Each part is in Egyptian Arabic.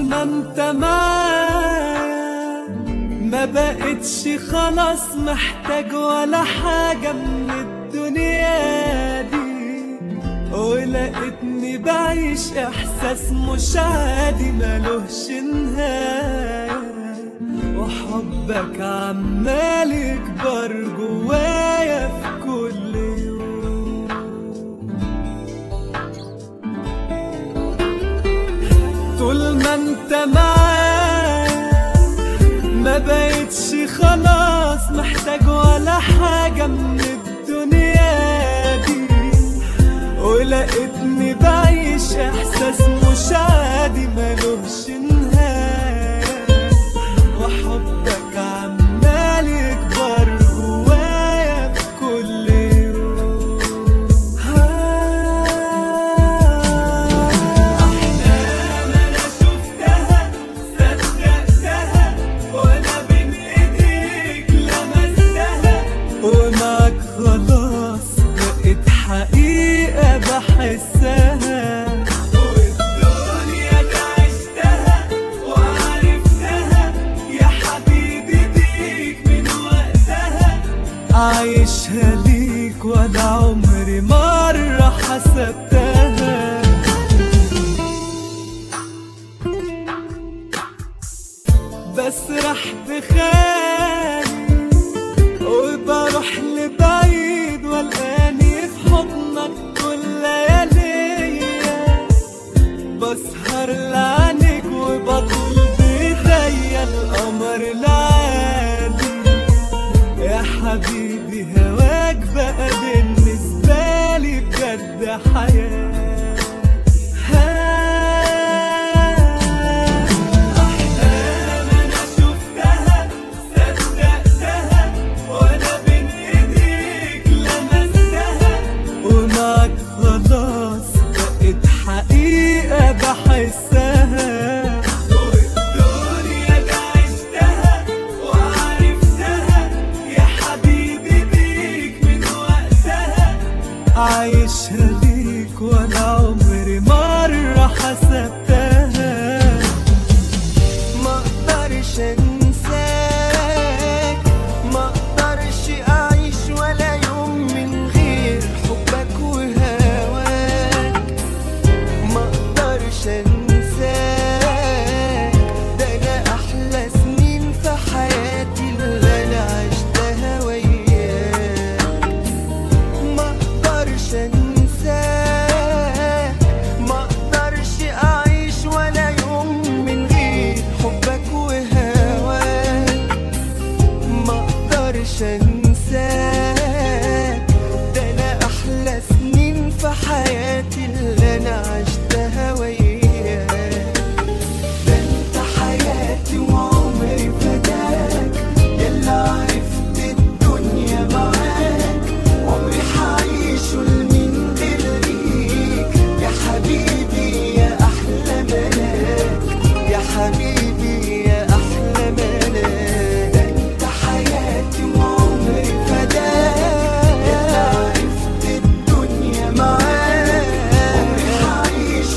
ما انت معايا ما بقتش خلاص محتاج ولا حاجة من الدنيا دي ولقيتني بعيش احساس مش عادي ملوش نهاية وحبك عمال يكبر جوايا في كل يوم طول ما انت معايا ما بقتش خلاص محتاج ولا حاجة من الدنيا دي ولقيتني بعيش احساس مش عادي ملوش نهاية وحبك عمال يكبر جوايا في كل يوم أحلام أنا شفتها صدقتها وأنا بين إيديك لمستها ومعك خلاص بقت حقيقة بحسها والدنيا دي عشتها وعرفتها يا حبيبي بيك من وقتها عايشها ليك ولا عمري مرة حسبتها بسرح بخيالي وبروح لبعيد والقاني في حضنك كل لياليا بسهر لعنك وبطل بايديا القمر العالي يا حبيبي هواك بقى بالنسبة لي بجد حياة أحلام أنا شفتها صدقتها وأنا بين إيديك لمستها ومعك خلاص بقت حقيقة بحسها والدنيا دي عشتها وعرفتها يا حبيبي بيك من وقتها عايشها ليك ولا عمري مرة حسبتها ما اقدرش انساك ما اقدرش اعيش ولا يوم من غير حبك وهواك ما اقدرش انساك ده انا احلى سنين في حياتي اللي انا عشتها وياك ما اقدرش انساك ما اقدرش اعيش ولا يوم من غير حبك وهواك ما اقدرش انساك ده انا احلى سنين في حياتي اللي انا عشتها وياك ده انت حياتي وعمري فداك يلا عرفت الدنيا معاك عمري حعيشه لمين غير ليك يا حبيبي يا احلى ملاك يا حبيبي يا احلى ملاك ده انت حياتي وعمري فداك يلا عرفت الدنيا معاك عمري حعيش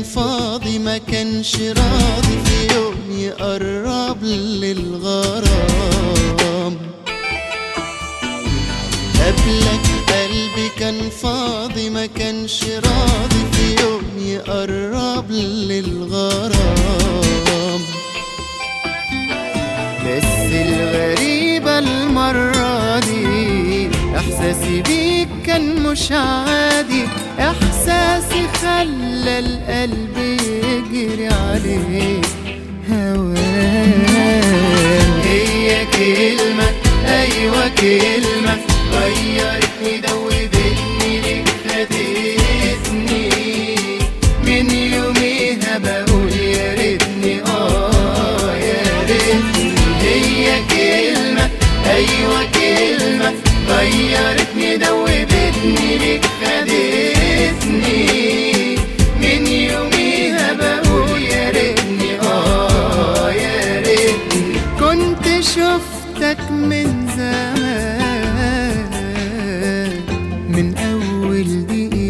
كان فاضي ما كانش راضي في يوم يقرب للغرام قبلك قلبي كان فاضي ما كانش راضي في يوم يقرب للغرام بس الغريبة المرة دي إحساسي بيك كان مش عادي إحساسي خلى القلب يجري عليك هوام هي كلمة أيوة كلمة غيرتني دوبتني ليك خدتني من يوميها بقول يا ريتني اه يا ريتني هي كلمة أيوة كلمة غيرتني دوبتني ليك خدتني من يوميها بقول يا ريتني اه يا ريتني كنت شفتك من زمان من أول دقيقة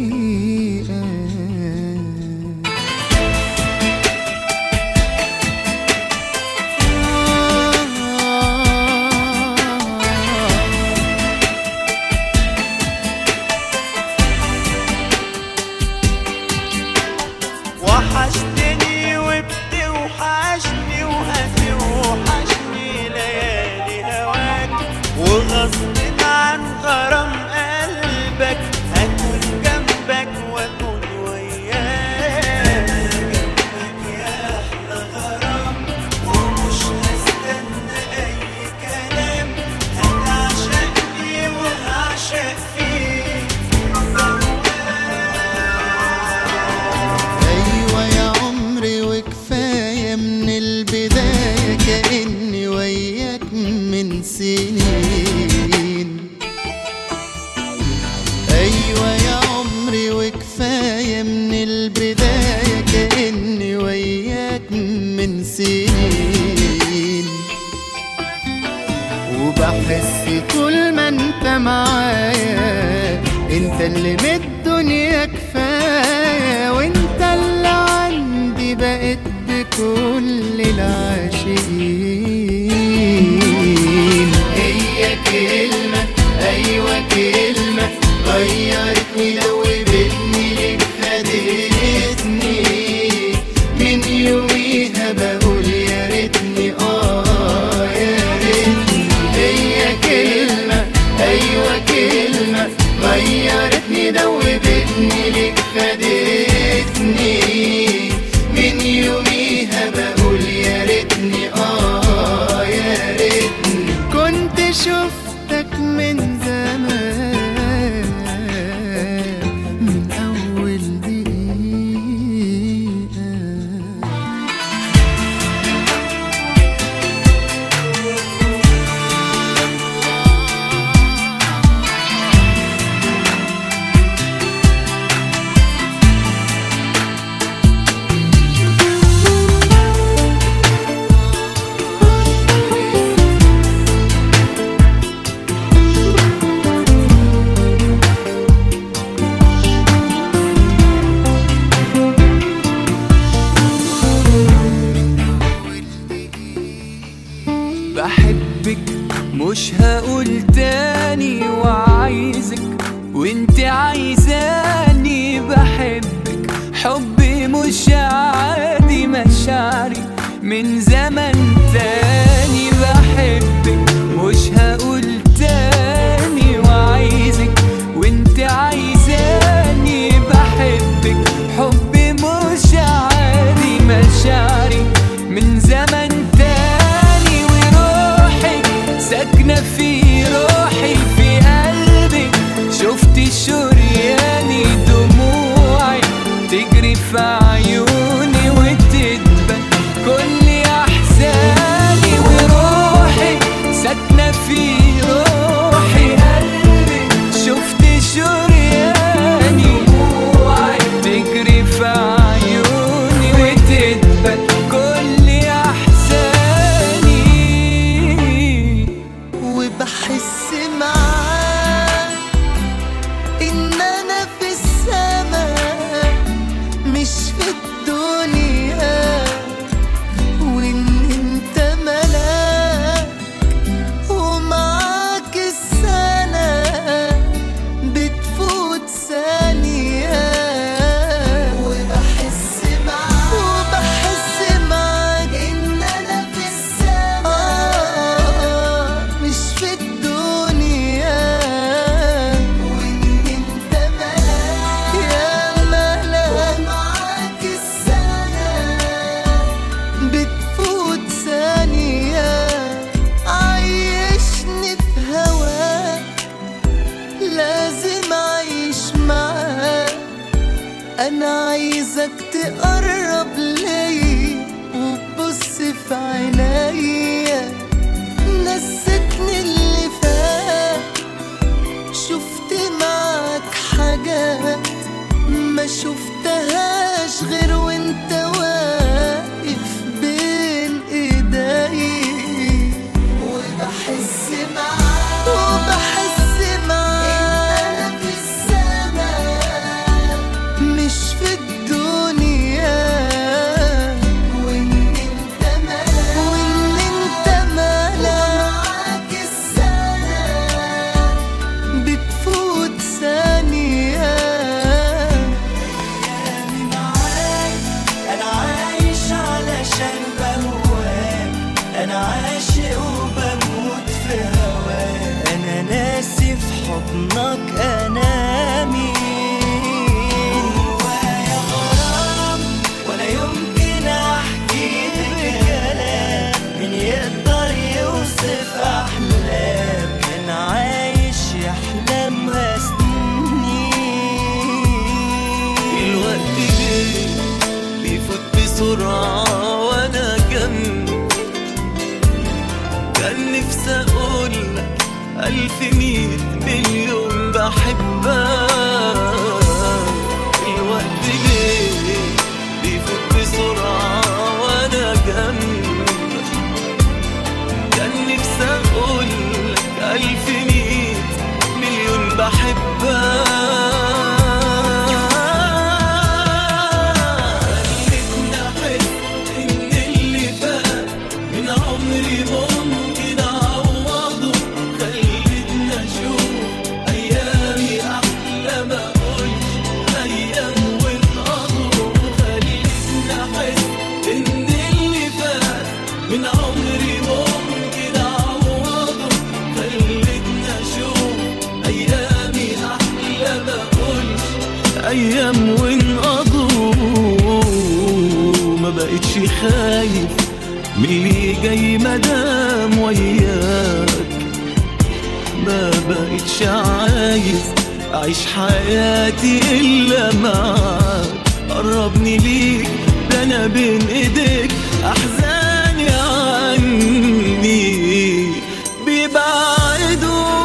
وحشتني وبتوحشني وهتوحشني ليالي هواك وغصب عن غرام قلبك هكون جنبك واكون وياك جنبك يا احلى غرام ومش هستنى اي كلام هتعشقني وهعشق فيك أيوة يا عمري وكفاية من البداية كأني وياك من سنين أيوة يا عمري وكفاية من البداية كأني وياك من سنين وبحس طول ما انت معايا انت اللي من الدنيا كفاية وانت اللي عندي بقيت بكل العاشقين هي كلمة ايوه كلمة غيرتني دوبتني ليك خدتني من يوميها بقول يا ريتني اه يا ريتني هي كلمة ايوه كلمة غيرتني دوبتني ليك خدتني من يوميها بقول يا ريتني اه يا ريتني كنت شفتك من زمان من أول دقيقة بحبك مش هقول تاني وعايزك وانت عايزاني بحبك حبي مش عادي مشاعري من زمن تاني بحبك مش هقول تاني وعايزك وانت عايزاني بحبك حبي مش عادي مشاعري من زمن تاني وروحك ساكنة في روحي في قلبي شفت شرياني دموعي تجري في عيوني وتدبل كل أحزاني وروحي ساكنة في روحي قلبي شفت شرياني دموعي تجري في عيوني وتدبل كل أحزاني وبحس معاك إن أنا في السماء مش في انا عايزك تقرب ليا وتبص في عينيا نستني اللي فات شفت معاك حاجات ما شفتهاش غير وانت واقف بين ايدي وبحس معاك وبحس معاك انا في السماء مش في الدنيا وان انت مالك وان انت مالك ومعاك السنة بتفوت ثانية أيامي معاك أنا عايش علشان بهواك أنا عاشق وبموت في هواك أنا ناسي في حضنك أنا مين جوايا غرام ولا يمكن أحكي بكلام مين يقدر يوصف أحلام كان عايش يحلمها سنين الوقت ليه بيفوت بسرعة وأنا جنبك كان نفسي أقولك ألف مية مليون بحبك الوقت ليه بيفوت بسرعة وأنا جنبك كان نفسي أقولك ألف مية مليون بحبك خلتني أحس إن اللي فات من عمري ممكن أعوضه خلتني أشوف أيامي أحلى ما أقولش أيام وانقضوا خلتني أحس إن اللي فات من عمري ممكن أعوضه خلتني أشوف أيامي أحلى ما أقولش أيام وانقضوا ما بقتش خايف من اللي جاي مدام وياك ما بقتش عايز أعيش حياتي إلا معاك قربني ليك ده أنا بين إيديك أحزاني عني بيبعدوا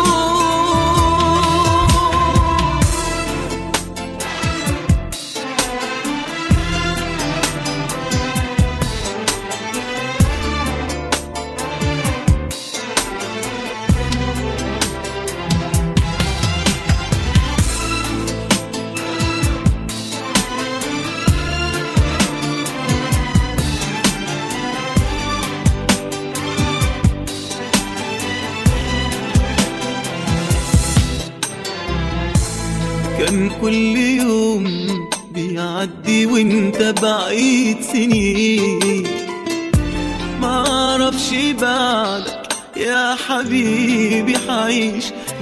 كان كل يوم بيعدي وانت بعيد سنين معرفش بعدك يا حبيبي حعيش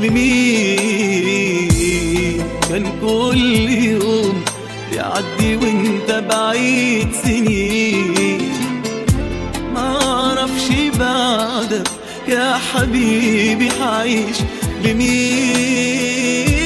لمين كان كل يوم بيعدي وانت بعيد سنين معرفش بعدك يا حبيبي حعيش لمين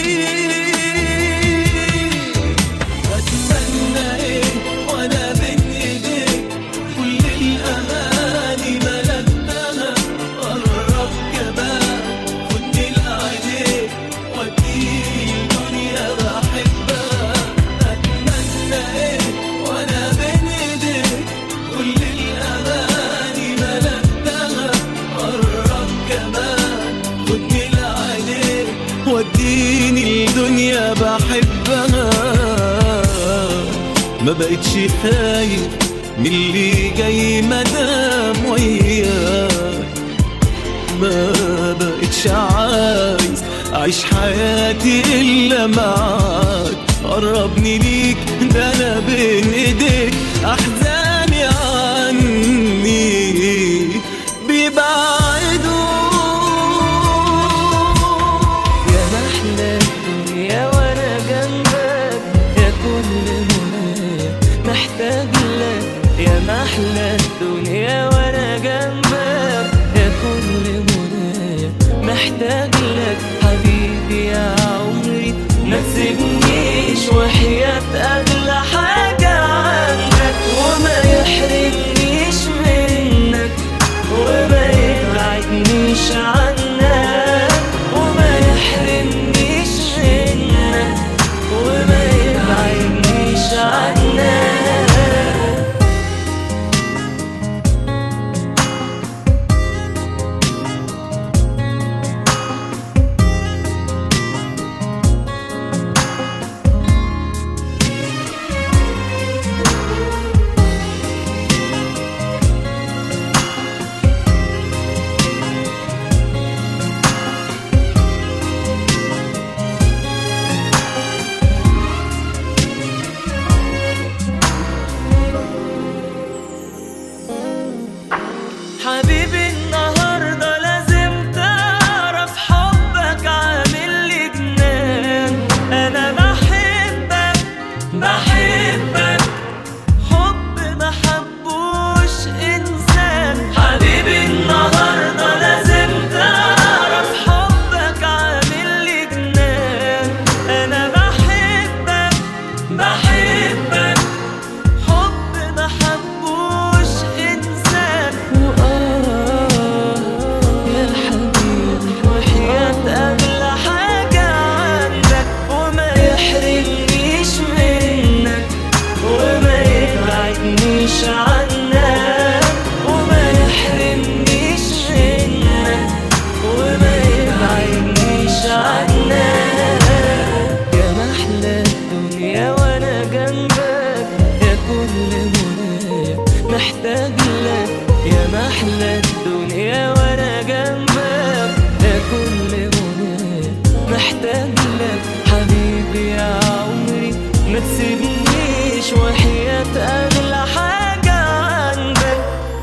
أتمنى إيه وأنا بين إيديك كل الأماني ملكتها قرب كمان خدني لعينيك وديني الدنيا بحبها أتمنى إيه وأنا بين إيديك كل الأماني ملكتها قرب كمان خدني لعينيك وديني الدنيا بحبها ما بقتش خايف من اللي جاي مدام وياك ما بقتش عايز أعيش حياتي إلا معاك قربني ليك ده أنا بين إيديك أحزاني عني بيبعدوا يا محلى الدنيا وانا جنبك يا كل منى محتاج لك يا محلى الدنيا وانا جنبك يا كل منى محتاج لك حبيبي يا عمري ما تسيبنيش وحياة أغلى حاجة عندك وما يحرمنيش منك وما يبعدنيش عنك وما يحرمنيش منك وما يبعدنيش عنك حبيبي النهاردة لازم تعرف حبك عامل لي جنان أنا بحبك بحبك حب ما حبوش إنسان حبيبي النهاردة لازم تعرف حبك عامل لي جنان أنا بحبك بحبك حب ما حبوش إنسان وآه يا حبيبي وحياة أغلى حاجة عندك وما يحرمنيش منك وما يبعدنيش عنك وما يحرمنيش منك وما يبعدنيش عنك يا محلى الدنيا وانا جنبك يا كل منايا محتاج لك يا محلى الدنيا وانا جنبك يا كل منايا محتاج لك حبيبي يا عمري ما تسيبنيش وحياة اغلى حاجة عندك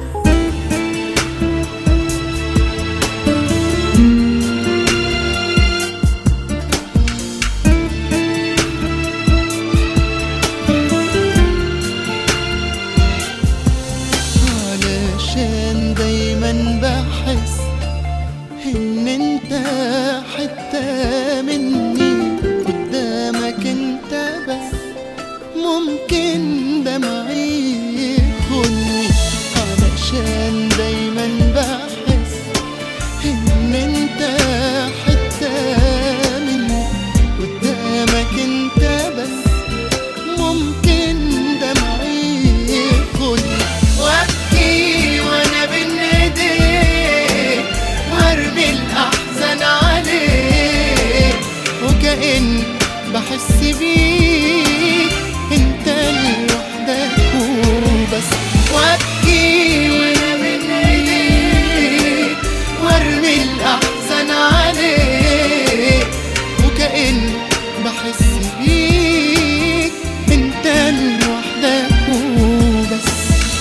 علشان دايما بحس ان انت حتة مني قدامك انت بس ممكن دمعي يخوني علشان دايما بحس ان انت حتة مني قدامك انت بس ممكن دمعي يخوني وابكي وانا بين ايديك وارمي الاحزان عليك وكأن بحس بيك انت لوحدك وبس وابكي وانا بين ايديك وارمي الاحزان عليك وكأن بحس بيك انت لوحدك وبس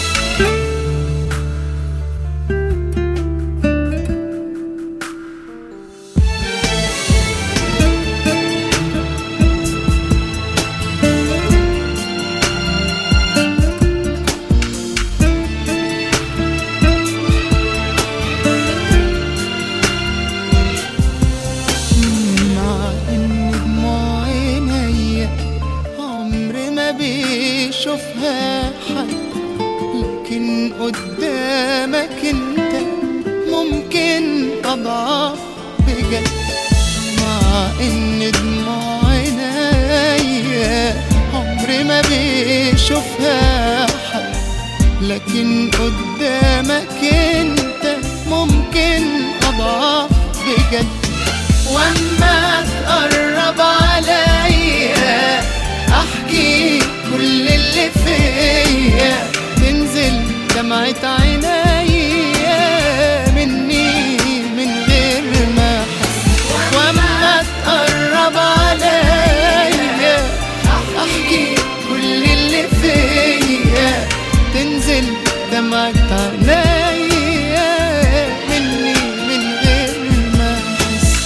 مع ان دموع عينيا عمر ما بيشوفها حد لكن قدامك انت ممكن اضعف بجد مع ان دموع عينيا عمر ما بيشوفها حد لكن قدامك انت ممكن اضعف بجد واما تقرب عليا احكي كل اللي فيا تنزل دمعة عينيا مني من غير ما احس واما تقرب عليا احكي كل اللي فيا تنزل دمعة عينيا مني من غير ما احس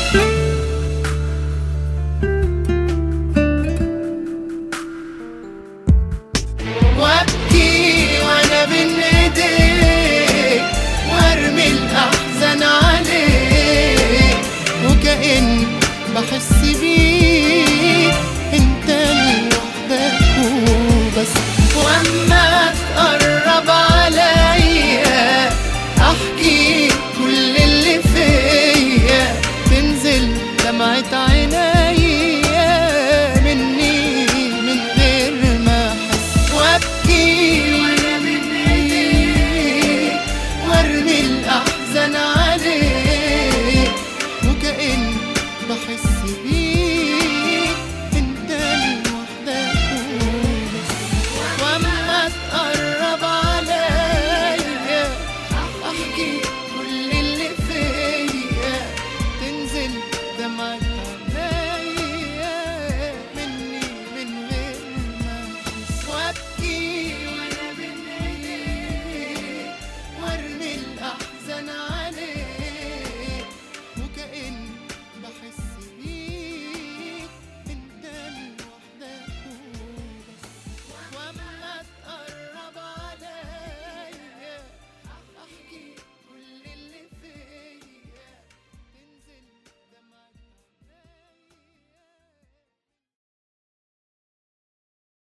وابكي وانا بين ايديك وارمي الاحزان عليك وكأن بحس بيك انت بحس بيك